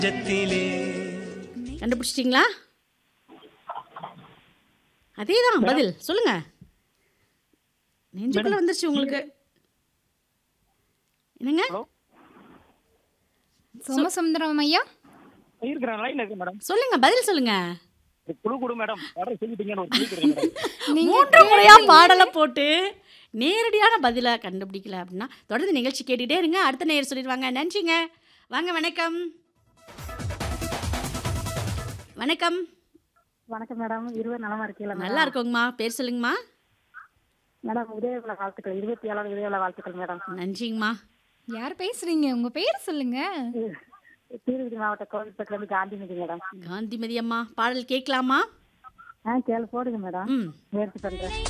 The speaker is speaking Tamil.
ஜத்திலே கண்டுபிடிச்சிட்டிங்களா அதே தான் பதில் சொல்லுங்க நெஞ்சுக்குள்ள வந்துருச்சு உங்களுக்கு என்னங்க சோமசுந்தரம் ஐயா இருக்கிறேன் லைன்ல இருக்கு மேடம் சொல்லுங்க பதில் சொல்லுங்க குழு குழு மேடம் வர சொல்லிட்டீங்கன்னு ஒரு சொல்லிக்கிறேன் மேடம் நீங்க மூன்று முறையா பாடலை போட்டு நேரடியான பதிலை கண்டுபிடிக்கல அப்படின்னா தொடர்ந்து நிகழ்ச்சி கேட்டுட்டே இருங்க அடுத்த நேர் சொல்லிடுவாங்க நன்றிங்க வாங்க வணக்கம் வணக்கம் வணக்கம் மேடம் இருவர் நலமா இருக்கீங்களா மேடம்? நல்லா இருக்கோங்கம்மா பேர் சொல்லுங்கம்மா மேடம் உதயவிழா வாழ்த்துக்கள் இருபத்தி ஏழாவது உதயவிழா வாழ்த்துக்கள் மேடம் நன்றிங்கம்மா யார் பேசுறீங்க உங்க பேர் சொல்லுங்க திருப்பதி மாவட்ட கோவில்பட்டில இருந்து காந்திமதி மேடம் காந்திமதி அம்மா பாடல் கேட்கலாமா ஆ கேளு போடுங்க மேடம் ம் முயற்சி பண்றேன்